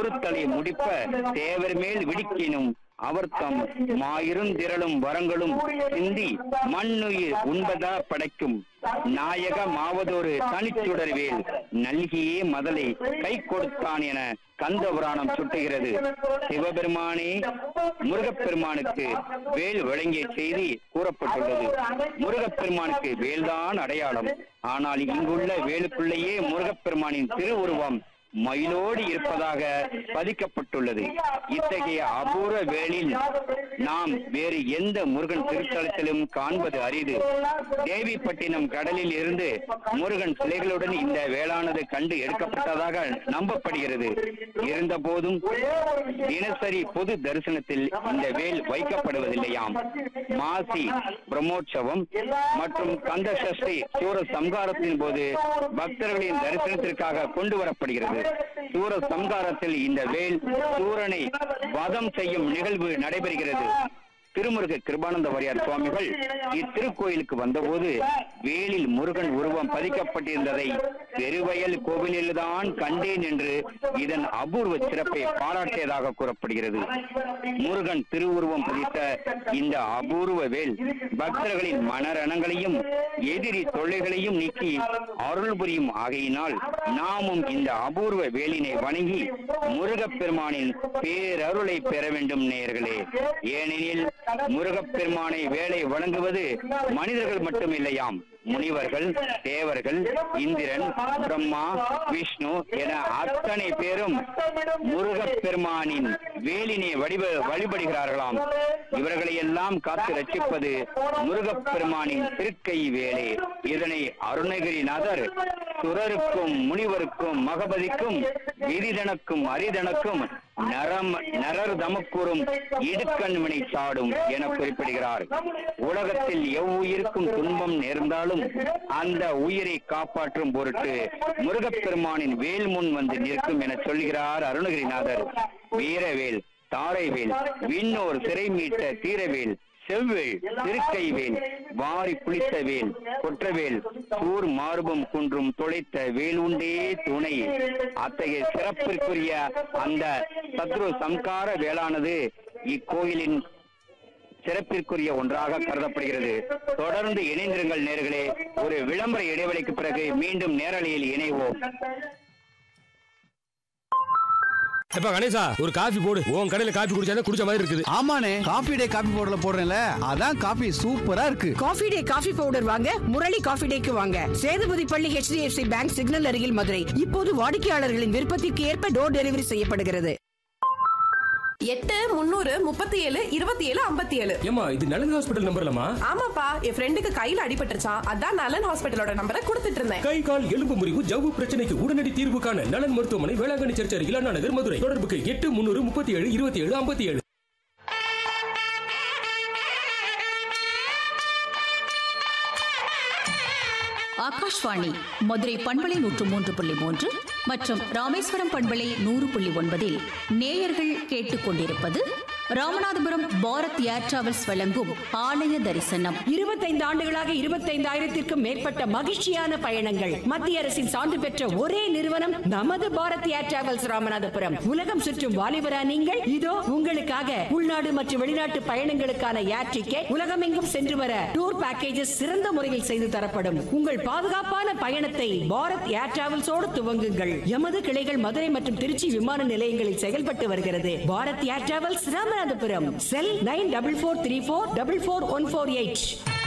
பொறுத்தலை முடிப்ப தேவர் மேல் விடுக்கினும் அவர்தம் மாயிருந்திரளும் வரங்களும் சிந்தி மண்ணுயிர் உண்பதா படைக்கும் நாயக மாவதொரு தனிச்சுடர்வேல் நல்கியே மதலை கை கொடுத்தான் என கந்த புராணம் சுட்டுகிறது சிவபெருமானே முருகப்பெருமானுக்கு வேல் வழங்கிய செய்தி கூறப்பட்டுள்ளது முருகப்பெருமானுக்கு வேல்தான் அடையாளம் ஆனால் இங்குள்ள வேலுக்குள்ளேயே முருகப்பெருமானின் திருவுருவம் மயிலோடு இருப்பதாக பதிக்கப்பட்டுள்ளது இத்தகைய அபூர்வ வேலில் நாம் வேறு எந்த முருகன் திருத்தலத்திலும் காண்பது அரிது தேவிப்பட்டினம் கடலில் இருந்து முருகன் சிலைகளுடன் இந்த வேளானது கண்டு எடுக்கப்பட்டதாக நம்பப்படுகிறது இருந்த போதும் தினசரி பொது தரிசனத்தில் இந்த வேல் வைக்கப்படுவதில்லையாம் மாசி பிரம்மோற்சவம் மற்றும் கந்த சஷ்டி சூர சம்ஹாரத்தின் போது பக்தர்களின் தரிசனத்திற்காக கொண்டு வரப்படுகிறது சூர சம்ஹாரத்தில் இந்த வேல் சூரனை வதம் செய்யும் நிகழ்வு நடைபெறுகிறது திருமுருக கிருபானந்த வாரியார் சுவாமிகள் இத்திருக்கோயிலுக்கு வந்தபோது வேலில் முருகன் உருவம் பதிக்கப்பட்டிருந்ததை பெருவயல் கோவிலில்தான் கண்டேன் என்று இதன் அபூர்வ சிறப்பை பாராட்டியதாக கூறப்படுகிறது முருகன் திருவுருவம் பதித்த இந்த அபூர்வ வேல் பக்தர்களின் மனரணங்களையும் எதிரி தொல்லைகளையும் நீக்கி அருள் புரியும் ஆகையினால் நாமும் இந்த அபூர்வ வேலினை வணங்கி முருகப்பெருமானின் பேரருளை பெற வேண்டும் நேயர்களே ஏனெனில் முருகப்பெருமானை வேலை வழங்குவது மனிதர்கள் மட்டுமில்லையாம் முனிவர்கள் தேவர்கள் இந்திரன் பிரம்மா விஷ்ணு என அத்தனை பேரும் முருகப்பெருமானின் வேலினை வடிவ வழிபடுகிறார்களாம் இவர்களை எல்லாம் காத்து ரட்சிப்பது முருகப்பெருமானின் திருக்கை வேலே இதனை அருணகிரிநாதர் சுரருக்கும் முனிவருக்கும் மகபதிக்கும் விரிதனக்கும் அரிதனக்கும் நரம் நரர் தமக்குறும் இடுக்கண்மணி சாடும் என குறிப்பிடுகிறார் உலகத்தில் எவ்வுயிருக்கும் துன்பம் நேர்ந்தாலும் அந்த உயிரை காப்பாற்றும் பொருட்டு முருகப்பெருமானின் வேல் முன் வந்து நிற்கும் என சொல்கிறார் அருணகிரிநாதர் வீரவேல் தாரைவேல் விண்ணோர் சிறை மீட்ட தீரவேல் செவ்வேல் திருக்கைவேல் வாரி புளித்த வேல் கொற்றவேல் சூர் மார்பம் குன்றும் தொலைத்த வேலுண்டே துணை அத்தகைய சிறப்பிற்குரிய அந்த சத்ரு சம்கார வேளானது இக்கோயிலின் சிறப்பிற்குரிய ஒன்றாக கருதப்படுகிறது தொடர்ந்து இணைந்திருங்கள் நேர்களே ஒரு விளம்பர இடைவெளிக்கு பிறகு மீண்டும் நேரலையில் இணைவோம் எப்ப கணேசா ஒரு காஃபி போடு உன் கடையில காஃபி குடிச்சா குடிச்ச மாதிரி இருக்குது ஆமாண்ணே காபி டே காபி பவுடர்ல போடுறேன்ல அதான் காபி சூப்பரா இருக்கு காஃபி டே காஃபி பவுடர் வாங்க முரளி காஃபி டேக்கு வாங்க சேதுபதி பள்ளி HDFC பேங்க் சிக்னல் அருகில் மதுரை இப்போது வாடிக்கையாளர்களின் விருப்பத்திற்கு ஏற்ப டோர் டெலிவரி செய்யப்படுகிறது எட்டு முந்நூறு முப்பத்தி ஏழு இருபத்தி ஏழு ஐம்பத்தி ஏழு ஏமா இது நலன் ஹாஸ்பிட்டல் நம்பர்லமா ஆமாப்பா என் ஃப்ரெண்டுக்கு கையில அடிபட்டுருச்சான் அதான் நலன் ஹாஸ்பிட்டலோட நம்பரை கொடுத்துட்டு இருந்தேன் கை கால் எலும்பு முறிவு ஜவ்வு பிரச்சனைக்கு உடனடி தீர்வு காண நலன் மருத்துவமனை வேளாங்கண்ணி சர்ச் அருகில் அண்ணா நகர் மதுரை தொடர்புக்கு எட்டு முன்னூறு முப்பத்தி ஏழு இருபத்தி ஏழு ஐம்பத்தி ஏழு ஆகாஷ்வாணி மதுரை பண்பலை நூற்று மூன்று புள்ளி மூன்று மற்றும் ராமேஸ்வரம் பண்பலை நூறு புள்ளி ஒன்பதில் நேயர்கள் கேட்டுக்கொண்டிருப்பது ராமநாதபுரம் பாரத் ஏர் டிராவல்ஸ் வழங்கும் ஆலய தரிசனம் இருபத்தைந்து ஆண்டுகளாக இருபத்தைந்தாயிரத்திற்கும் மேற்பட்ட மகிழ்ச்சியான பயணங்கள் மத்திய அரசின் சான்று பெற்ற ஒரே நிறுவனம் நமது பாரத் ஏர் டிராவல்ஸ் ராமநாதபுரம் உலகம் சுற்றும் வாலிபரா நீங்கள் இதோ உங்களுக்காக உள்நாடு மற்றும் வெளிநாட்டு பயணங்களுக்கான ஏர் டிக்கெட் உலகமெங்கும் சென்று வர டூர் பேக்கேஜஸ் சிறந்த முறையில் செய்து தரப்படும் உங்கள் பாதுகாப்பான பயணத்தை பாரத் ஏர் டிராவல்ஸோடு துவங்குங்கள் எமது கிளைகள் மதுரை மற்றும் திருச்சி விமான நிலையங்களில் செயல்பட்டு வருகிறது Bharat air travels Ramanathapuram cell nine double four three four double four one four eight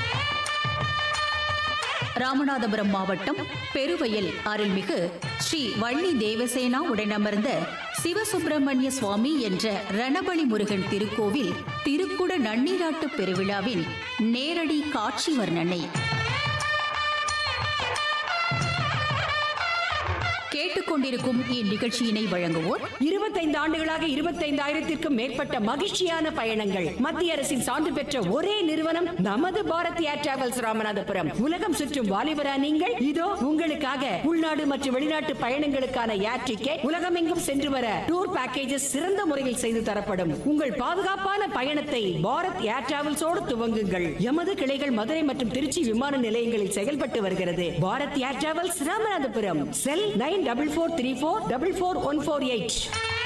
Ramanathapuram மாவட்டம் பெருவயல் அருள்மிகு ஸ்ரீ வள்ளி தேவசேனா உடனமர்ந்த சிவசுப்பிரமணிய சுவாமி என்ற ரணபலி முருகன் திருக்கோவில் திருக்குட நன்னீராட்டு பெருவிழாவின் நேரடி காட்சி வர்ணனை கேட்டுக்கொண்டிருக்கும் இந்நிகழ்ச்சியினை வழங்குவோர் இருபத்தைந்து ஆண்டுகளாக இருபத்தைந்தாயிரத்திற்கும் மேற்பட்ட மகிழ்ச்சியான பயணங்கள் மத்திய அரசின் சான்று பெற்ற ஒரே நிறுவனம் நமது பாரத் ஏர் டிராவல்ஸ் ராமநாதபுரம் உலகம் சுற்றும் வாலிபரா நீங்கள் இதோ உங்களுக்காக உள்நாடு மற்றும் வெளிநாட்டு பயணங்களுக்கான ஏர் டிக்கெட் உலகமெங்கும் சென்று வர டூர் பேக்கேஜஸ் சிறந்த முறையில் செய்து தரப்படும் உங்கள் பாதுகாப்பான பயணத்தை பாரத் ஏர் டிராவல்ஸோடு துவங்குங்கள் எமது கிளைகள் மதுரை மற்றும் திருச்சி விமான நிலையங்களில் செயல்பட்டு வருகிறது Bharat air travels Ramanathapuram cell nine double four three four double four one four eight